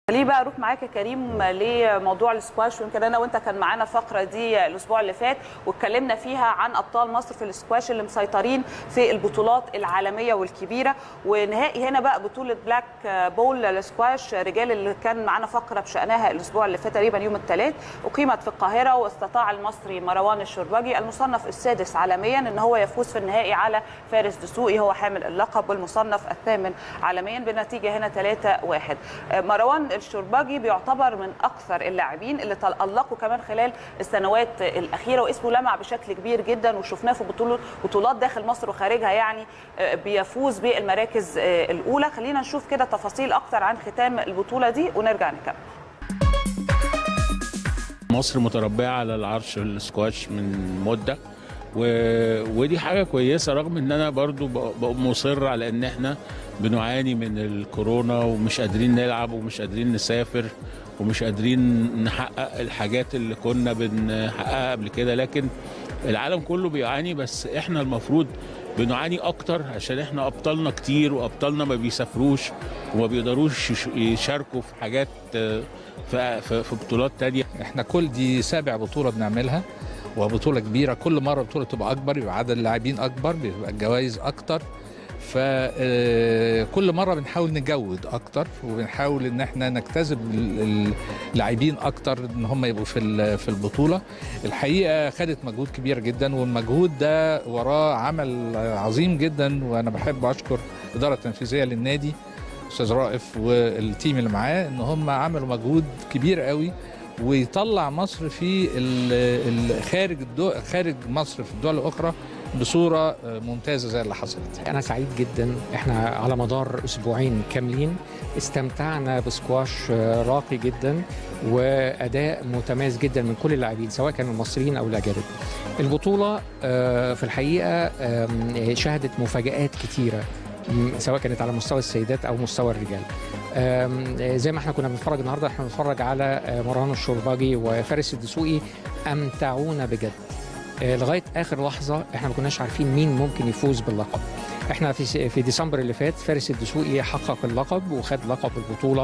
خليني بقى اروح معاك يا كريم لموضوع السكواش ويمكن انا وانت كان معانا الفقره دي الاسبوع اللي فات واتكلمنا فيها عن ابطال مصر في السكواش اللي مسيطرين في البطولات العالميه والكبيره ونهائي هنا بقى بطوله بلاك بول السكواش رجال اللي كان معانا فقره بشانها الاسبوع اللي فات تقريبا يوم الثلاث اقيمت في القاهره واستطاع المصري مروان الشربجي المصنف السادس عالميا ان هو يفوز في النهائي على فارس دسوقي هو حامل اللقب والمصنف الثامن عالميا بنتيجه هنا 3-1 مروان الشربجي بيعتبر من اكثر اللاعبين اللي تالقوا كمان خلال السنوات الاخيره واسمه لمع بشكل كبير جدا وشفناه في بطولات بطولات داخل مصر وخارجها يعني بيفوز بالمراكز الاولى خلينا نشوف كده تفاصيل اكتر عن ختام البطوله دي ونرجع نكمل مصر متربعه على العرش السكواش من مده و... ودي حاجه كويسه رغم ان انا برضو ب... مصر على ان احنا بنعاني من الكورونا ومش قادرين نلعب ومش قادرين نسافر ومش قادرين نحقق الحاجات اللي كنا بنحققها قبل كده لكن العالم كله بيعاني بس احنا المفروض بنعاني اكتر عشان احنا ابطالنا كتير وابطالنا ما بيسافروش وما بيقدروش يشاركوا في حاجات في, في بطولات تانية احنا كل دي سابع بطولة بنعملها وبطولة كبيرة كل مرة بطولة تبقى أكبر يبقى عدد اللاعبين أكبر بيبقى الجوائز أكتر فكل مرة بنحاول نجود أكتر وبنحاول إن احنا نجتذب اللاعبين أكتر إن هم يبقوا في في البطولة الحقيقة خدت مجهود كبير جدا والمجهود ده وراه عمل عظيم جدا وأنا بحب أشكر الإدارة التنفيذية للنادي أستاذ رائف والتيم اللي معاه إن هم عملوا مجهود كبير قوي ويطلع مصر في خارج الدول خارج مصر في الدول الاخرى بصوره ممتازه زي اللي حصلت انا سعيد جدا احنا على مدار اسبوعين كاملين استمتعنا بسكواش راقي جدا واداء متميز جدا من كل اللاعبين سواء كانوا المصريين او الاجانب البطوله في الحقيقه شهدت مفاجات كتيره سواء كانت على مستوى السيدات او مستوى الرجال زي ما احنا كنا بنتفرج النهارده احنا بنتفرج على مروان الشرباجي وفارس الدسوقي امتعونا بجد لغايه اخر لحظه احنا ما كناش عارفين مين ممكن يفوز باللقب احنا في في ديسمبر اللي فات فارس الدسوقي حقق اللقب وخد لقب البطوله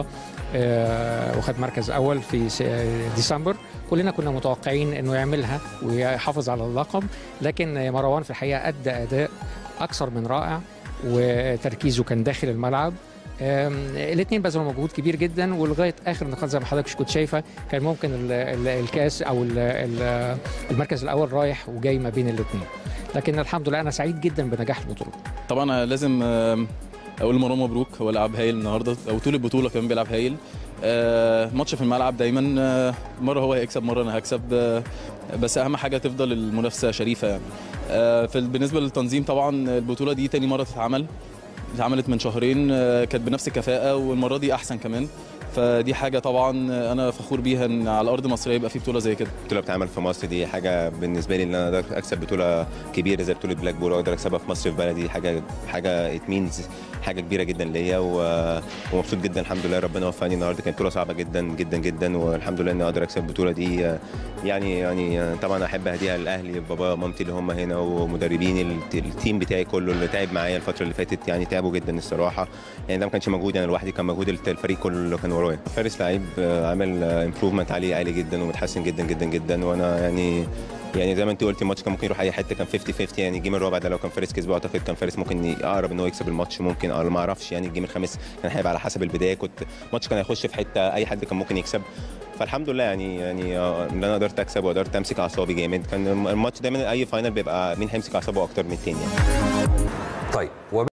وخد مركز اول في ديسمبر كلنا كنا متوقعين انه يعملها ويحافظ على اللقب لكن مروان في الحقيقه ادى اداء اكثر من رائع وتركيزه كان داخل الملعب الاثنين بذلوا مجهود كبير جدا ولغايه اخر نقاط زي ما حضرتك كنت شايفه كان ممكن ال ال الكاس او ال ال المركز الاول رايح وجاي ما بين الاثنين لكن الحمد لله انا سعيد جدا بنجاح البطوله طبعا لازم اقول لمروان مبروك هو لعب هايل النهارده او طول البطوله كمان بيلعب هايل ماتش في الملعب دايما مره هو هيكسب مره انا هكسب بس اهم حاجه تفضل المنافسه شريفه يعني في بالنسبه للتنظيم طبعا البطوله دي تاني مره تتعمل اتعملت من شهرين كانت بنفس الكفاءه والمره دي احسن كمان فدي حاجه طبعا انا فخور بيها ان على ارض مصريه يبقى في بطوله زي كده البطوله بتتعمل في مصر دي حاجه بالنسبه لي ان انا اقدر اكسب بطوله كبيره زي بطوله بلاك بول واقدر اكسبها في مصر في بلدي حاجه حاجه ات مينز حاجه كبيره جدا ليا ومبسوط جدا الحمد لله ربنا وفقني النهارده كانت بطوله صعبه جدا جدا جدا والحمد لله اني اقدر اكسب البطوله دي يعني يعني طبعا احب اهديها لاهلي بابا ومامتي اللي هم هنا ومدربين التيم بتاعي كله اللي تعب معايا الفتره اللي فاتت يعني تعبوا جدا الصراحه يعني ده ما كانش مجهودي انا لوحدي كان مجهود الفريق كله اللي كان ورايا فارس لعيب عامل امبروفمنت عليه عالي جدا ومتحسن جدا جدا جدا وانا يعني يعني زي ما انت قلتي الماتش كان ممكن يروح اي حته كان 50 50 يعني الجيم الرابع ده لو كان فارس كسبه اعتقد كان فارس ممكن يقرب ان هو يكسب الماتش ممكن أو ما اعرفش يعني الجيم الخامس كان هيبقى على حسب البدايه كنت الماتش كان هيخش في حته اي حد كان ممكن يكسب فالحمد لله يعني يعني ان انا قدرت اكسب وقدرت امسك اعصابي جامد كان الماتش دايما اي فاينل بيبقى مين هيمسك اعصابه اكتر من التاني يعني طيب